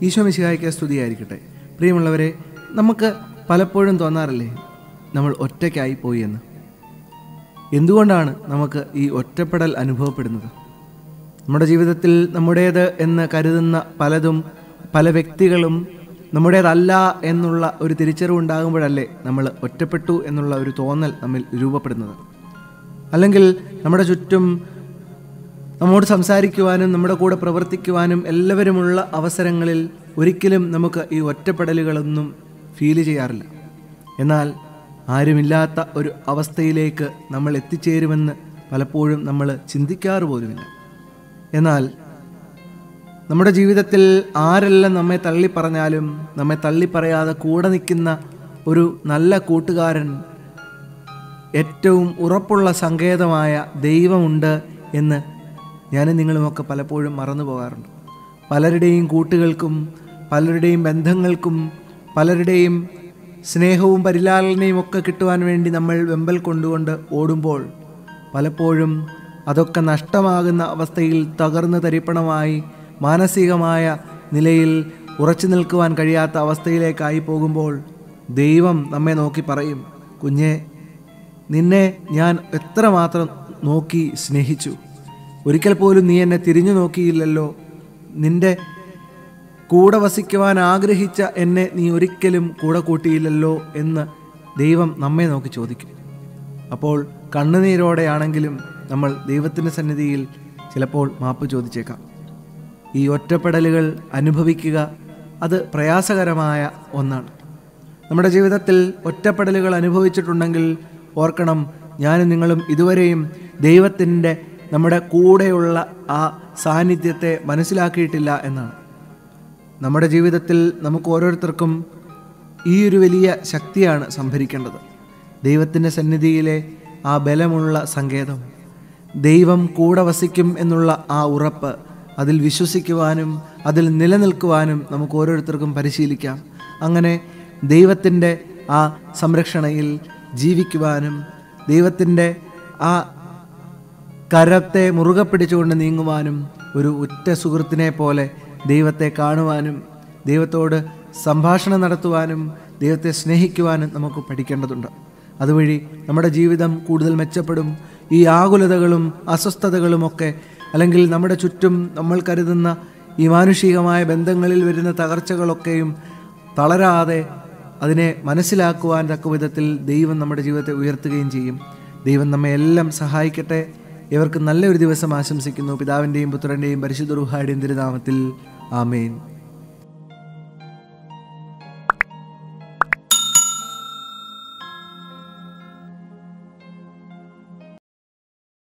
ഈശോ മിശിഹായ്ക്ക് സ്തുതിയായിരിക്കട്ടെ പ്രിയമുള്ളവരെ നമുക്ക് പലപ്പോഴും തോന്നാറില്ലേ നമ്മൾ ഒറ്റയ്ക്കായി പോയി എന്ന് എന്തുകൊണ്ടാണ് നമുക്ക് ഈ ഒറ്റപ്പെടൽ അനുഭവപ്പെടുന്നത് നമ്മുടെ ജീവിതത്തിൽ നമ്മുടേത് എന്ന് കരുതുന്ന പലതും പല വ്യക്തികളും നമ്മുടേതല്ല എന്നുള്ള ഒരു തിരിച്ചറിവുണ്ടാകുമ്പോഴല്ലേ നമ്മൾ ഒറ്റപ്പെട്ടു എന്നുള്ള ഒരു തോന്നൽ നമ്മിൽ രൂപപ്പെടുന്നത് അല്ലെങ്കിൽ നമ്മുടെ ചുറ്റും നമ്മോട് സംസാരിക്കുവാനും നമ്മുടെ കൂടെ പ്രവർത്തിക്കുവാനും എല്ലാവരുമുള്ള അവസരങ്ങളിൽ ഒരിക്കലും നമുക്ക് ഈ ഒറ്റപ്പെടലുകളൊന്നും ഫീൽ ചെയ്യാറില്ല എന്നാൽ ആരുമില്ലാത്ത ഒരു അവസ്ഥയിലേക്ക് നമ്മൾ എത്തിച്ചേരുമെന്ന് പലപ്പോഴും നമ്മൾ ചിന്തിക്കാറ് പോലുമില്ല എന്നാൽ നമ്മുടെ ജീവിതത്തിൽ ആരെല്ലാം നമ്മെ തള്ളിപ്പറഞ്ഞാലും നമ്മെ തള്ളിപ്പറയാതെ കൂടെ നിൽക്കുന്ന ഒരു നല്ല കൂട്ടുകാരൻ ഏറ്റവും ഉറപ്പുള്ള സങ്കേതമായ ദൈവമുണ്ട് എന്ന് ഞാനും നിങ്ങളുമൊക്കെ പലപ്പോഴും മറന്നു പോകാറുണ്ട് പലരുടെയും കൂട്ടുകൾക്കും പലരുടെയും ബന്ധങ്ങൾക്കും പലരുടെയും സ്നേഹവും പരിലാലനയും ഒക്കെ കിട്ടുവാൻ വേണ്ടി നമ്മൾ വെമ്പൽ കൊണ്ടുകൊണ്ട് ഓടുമ്പോൾ പലപ്പോഴും അതൊക്കെ നഷ്ടമാകുന്ന അവസ്ഥയിൽ തകർന്ന് തരിപ്പണമായി മാനസികമായ നിലയിൽ ഉറച്ചു നിൽക്കുവാൻ കഴിയാത്ത അവസ്ഥയിലേക്കായി പോകുമ്പോൾ ദൈവം നമ്മെ നോക്കി പറയും കുഞ്ഞെ നിന്നെ ഞാൻ എത്രമാത്രം നോക്കി സ്നേഹിച്ചു ഒരിക്കൽ പോലും നീ എന്നെ തിരിഞ്ഞു നോക്കിയില്ലല്ലോ നിന്റെ കൂടെ വസിക്കുവാൻ ആഗ്രഹിച്ച എന്നെ നീ ഒരിക്കലും കൂടെ കൂട്ടിയില്ലല്ലോ എന്ന് ദൈവം നമ്മെ നോക്കി ചോദിക്കും അപ്പോൾ കണ്ണുനീരോടെയാണെങ്കിലും നമ്മൾ ദൈവത്തിൻ്റെ സന്നിധിയിൽ ചിലപ്പോൾ മാപ്പ് ചോദിച്ചേക്കാം ഈ ഒറ്റപ്പെടലുകൾ അനുഭവിക്കുക അത് പ്രയാസകരമായ ഒന്നാണ് നമ്മുടെ ജീവിതത്തിൽ ഒറ്റപ്പെടലുകൾ അനുഭവിച്ചിട്ടുണ്ടെങ്കിൽ ഓർക്കണം ഞാനും നിങ്ങളും ഇതുവരെയും ദൈവത്തിൻ്റെ നമ്മുടെ കൂടെയുള്ള ആ സാന്നിധ്യത്തെ മനസ്സിലാക്കിയിട്ടില്ല എന്നാണ് നമ്മുടെ ജീവിതത്തിൽ നമുക്ക് ഓരോരുത്തർക്കും ഈ ഒരു വലിയ ശക്തിയാണ് സംഭരിക്കേണ്ടത് ദൈവത്തിൻ്റെ സന്നിധിയിലെ ആ ബലമുള്ള സങ്കേതം ദൈവം കൂടെ വസിക്കും എന്നുള്ള ആ ഉറപ്പ് അതിൽ വിശ്വസിക്കുവാനും അതിൽ നിലനിൽക്കുവാനും നമുക്ക് ഓരോരുത്തർക്കും പരിശീലിക്കാം അങ്ങനെ ദൈവത്തിൻ്റെ ആ സംരക്ഷണയിൽ ജീവിക്കുവാനും ദൈവത്തിൻ്റെ ആ കരത്തെ മുറുകെ പിടിച്ചുകൊണ്ട് നീങ്ങുവാനും ഒരു ഉറ്റ സുഹൃത്തിനെ പോലെ ദൈവത്തെ കാണുവാനും ദൈവത്തോട് സംഭാഷണം നടത്തുവാനും ദൈവത്തെ സ്നേഹിക്കുവാനും നമുക്ക് പഠിക്കേണ്ടതുണ്ട് അതുവഴി നമ്മുടെ ജീവിതം കൂടുതൽ മെച്ചപ്പെടും ഈ ആകുലതകളും അസ്വസ്ഥതകളുമൊക്കെ അല്ലെങ്കിൽ നമ്മുടെ ചുറ്റും നമ്മൾ കരുതുന്ന ഈ മാനുഷികമായ ബന്ധങ്ങളിൽ വരുന്ന തകർച്ചകളൊക്കെയും തളരാതെ അതിനെ മനസ്സിലാക്കുവാൻ തക്ക വിധത്തിൽ ദൈവം നമ്മുടെ ജീവിതത്തെ ഉയർത്തുകയും ചെയ്യും ദൈവം നമ്മെ എല്ലാം സഹായിക്കട്ടെ ഇവർക്ക് നല്ലൊരു ദിവസം ആശംസിക്കുന്നു പിതാവിൻ്റെയും പുത്രൻ്റെയും പരിശുദ്ധ റുഹായുടെയും തിരുനാമത്തിൽ ആമേൻ